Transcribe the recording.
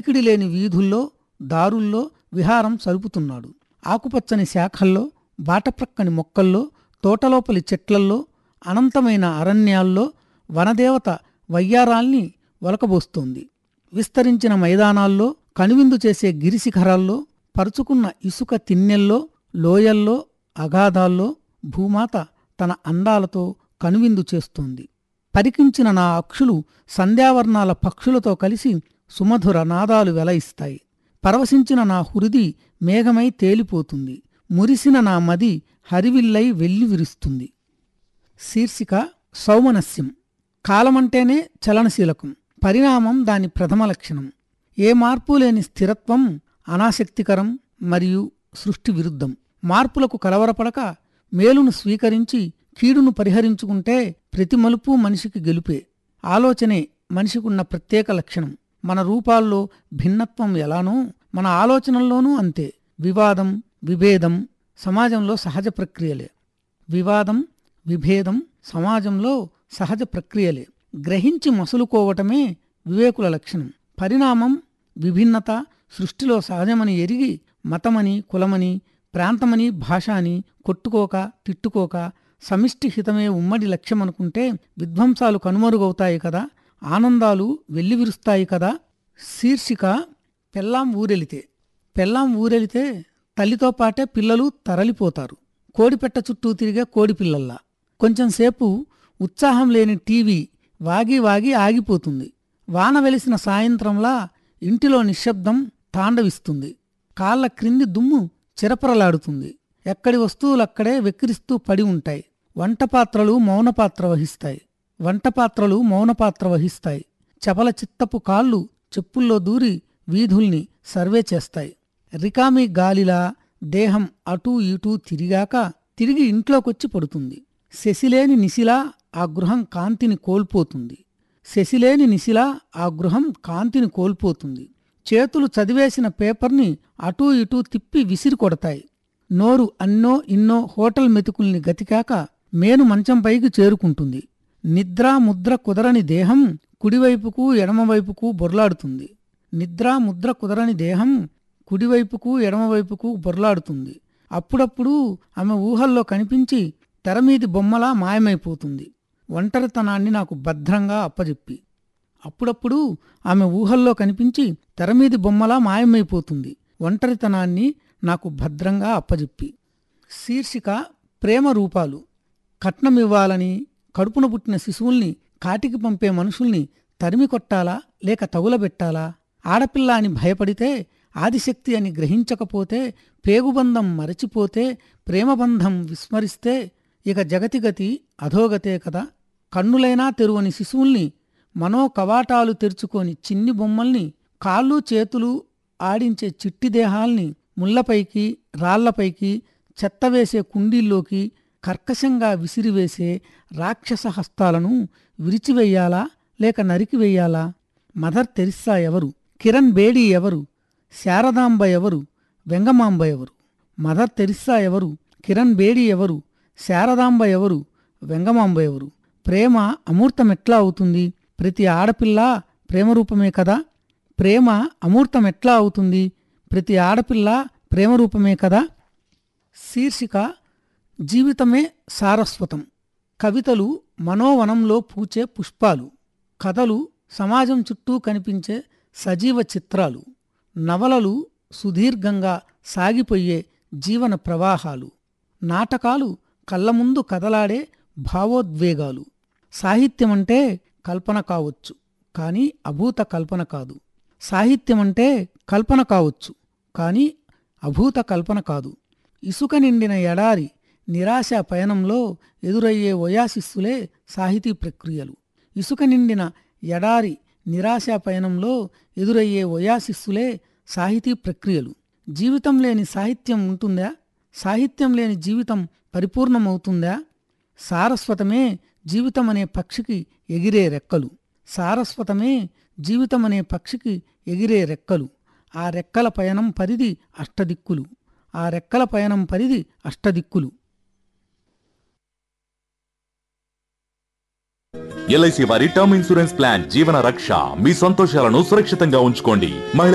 అలికిడి లేని వీధుల్లో దారుల్లో విహారం సరుపుతున్నాడు ఆకుపచ్చని శాఖల్లో బాటప్రక్కని మొక్కల్లో తోటలోపలి చెట్లల్లో అనంతమైన అరణ్యాల్లో వనదేవత వయ్యారాల్ని ఒలకబోస్తోంది విస్తరించిన మైదానాల్లో కనువిందు చేసే గిరిశిఖరాల్లో పరుచుకున్న ఇసుక తిన్నెల్లో లోయల్లో అగాధాల్లో భూమాత తన అందాలతో కనువిందు చేస్తోంది పరికించిన నా అక్షులు సంధ్యావర్ణాల పక్షులతో కలిసి సుమధుర నాదాలు వెలయిస్తాయి పరవశించిన నా హృది మేఘమై తేలిపోతుంది మురిసిన నా మది హరివిల్లై వెల్లి విరుస్తుంది శీర్షిక సౌమనస్యం కాలమంటేనే చలనశీలకం పరిణామం దాని ప్రథమ లక్షణం ఏ మార్పు లేని స్థిరత్వం అనాసక్తికరం మరియు సృష్టి విరుద్ధం మార్పులకు కలవరపడక మేలును స్వీకరించి కీడును పరిహరించుకుంటే ప్రతి మలుపు మనిషికి గెలుపే ఆలోచనే మనిషికున్న ప్రత్యేక లక్షణం మన రూపాల్లో భిన్నత్వం ఎలానో మన ఆలోచనల్లోనూ అంతే వివాదం విభేదం సమాజంలో సహజ ప్రక్రియలే వివాదం విభేదం సమాజంలో సహజ ప్రక్రియలే గ్రహించి మసులుకోవటమే వివేకుల లక్షణం పరిణామం విభిన్నత సృష్టిలో సహజమని ఎరిగి మతమని కులమని ప్రాంతమని భాష అని కొట్టుకోక తిట్టుకోక సమిష్టి హితమే ఉమ్మడి లక్ష్యమనుకుంటే విధ్వంసాలు కనుమరుగవుతాయి కదా ఆనందాలు వెల్లివిరుస్తాయి కదా శీర్షిక పెళ్ళాం ఊరెలితే పెళ్ళాం ఊరెలితే తల్లితో పాటే పిల్లలు తరలిపోతారు కోడిపెట్ట చుట్టూ తిరిగే కోడిపిల్లల్లా కొంచెంసేపు ఉత్సాహం లేని టీవీ వాగి వాగి ఆగిపోతుంది వాన వెలిసిన సాయంత్రంలా ఇంటిలో నిశ్శబ్దం తాండవిస్తుంది కాళ్ళ క్రింది దుమ్ము చిరపరలాడుతుంది ఎక్కడి వస్తువులక్కడే వెక్కిరిస్తూ పడి ఉంటాయి వంటపాత్రలు మౌనపాత్ర వహిస్తాయి వంటపాత్రలు మౌనపాత్ర వహిస్తాయి చపల చిత్తపు కాళ్ళు చెప్పుల్లో దూరి వీధుల్ని సర్వే చేస్తాయి రికామి గాలిలా దేహం అటూ ఇటూ తిరిగాక తిరిగి ఇంట్లోకొచ్చి పడుతుంది శశిలేని నిశిలా ఆ గృహం కాంతిని కోల్పోతుంది శశిలేని నిశిలా ఆ గృహం కాంతిని కోల్పోతుంది చేతులు చదివేసిన పేపర్ని అటూ ఇటూ తిప్పి విసిరి కొడతాయి నోరు అన్నో ఇన్నో హోటల్ మెతుకుల్ని గతికాక మేను మంచంపైకి చేరుకుంటుంది నిద్రా ముద్ర కుదరని దేహం కుడివైపుకు ఎడమవైపుకు బొర్లాడుతుంది నిద్రా ముద్ర కుదరని దేహం కుడివైపుకు ఎడమవైపుకు బొర్లాడుతుంది అప్పుడప్పుడు ఆమె ఊహల్లో కనిపించి తెరమీది బొమ్మలా మాయమైపోతుంది ఒంటరితనాన్ని నాకు భద్రంగా అప్పజెప్పి అప్పుడప్పుడు ఆమె ఊహల్లో కనిపించి తెరమీది బొమ్మలా మాయమైపోతుంది ఒంటరితనాన్ని నాకు భద్రంగా అప్పజెప్పి శీర్షిక ప్రేమ రూపాలు కట్నమివ్వాలని కడుపున పుట్టిన శిశువుల్ని కాటికి పంపే మనుషుల్ని తరిమి కొట్టాలా లేక తగులబెట్టాలా ఆడపిల్ల అని భయపడితే ఆదిశక్తి అని గ్రహించకపోతే పేగుబంధం మరచిపోతే ప్రేమబంధం విస్మరిస్తే ఇక జగతిగతి అధోగతే కదా కన్నులైనా తెరువని శిశువుల్ని మనో కవాటాలు తెరుచుకొని చిన్ని బొమ్మల్ని కాళ్ళు చేతులు ఆడించే చిట్టి దేహాల్ని ముళ్లపైకి రాళ్లపైకి చెత్తవేసే కుండీల్లోకి కర్కశంగా విసిరివేసే రాక్షస హస్తాలను విరిచివెయ్యాలా లేక నరికివెయ్యాలా మదర్ తెరిస్సా ఎవరు కిరణ్ బేడీ ఎవరు శారదాంబ ఎవరు వెంగమాంబ ఎవరు మదర్ తెరిస్సా ఎవరు కిరణ్ బేడీ ఎవరు శారదాంబ ఎవరు వెంగమాంబ ఎవరు ప్రేమ అమూర్తమెట్లా అవుతుంది ప్రతి ఆడపిల్ల ప్రేమరూపమే కదా ప్రేమ అమూర్తమెట్లా అవుతుంది ప్రతి ఆడపిల్ల ప్రేమరూపమే కదా శీర్షిక జీవితమే సారస్వతం కవితలు మనోవనంలో పూచే పుష్పాలు కథలు సమాజం చుట్టూ కనిపించే సజీవ చిత్రాలు నవలలు సుదీర్ఘంగా సాగిపోయే జీవన ప్రవాహాలు నాటకాలు కళ్ళ ముందు కదలాడే భావోద్వేగాలు సాహిత్యమంటే కల్పన కావచ్చు కానీ అభూత కల్పన కాదు సాహిత్యమంటే కల్పన కావచ్చు కానీ అభూత కల్పన కాదు ఇసుక నిండిన ఎడారి నిరాశ పయనంలో ఎదురయ్యే ఒయాసిస్సులే సాహితీ ప్రక్రియలు ఇసుక నిండిన ఎడారి నిరాశ పయనంలో ఎదురయ్యే ఒయాసిస్సులే సాహితీ ప్రక్రియలు జీవితం లేని సాహిత్యం ఉంటుందా సాహిత్యం లేని జీవితం పరిపూర్ణమవుతుందా సారస్వతమే జీవితమనే పక్షికి ఎగిరే రెక్కలు సారస్వతమే జీవితమనే పక్షికి ఎగిరే రెక్కలు ఆ రెక్కల పయనం పరిధి అష్టదిక్కులు ఆ రెక్కల పయనం పరిధి అష్టదిక్కులు ఎల్ఐసి వారి term insurance plan Jeevan Raksha మీ సంతోషాలను సురక్షితంగా ఉంచుకోండి మహిళ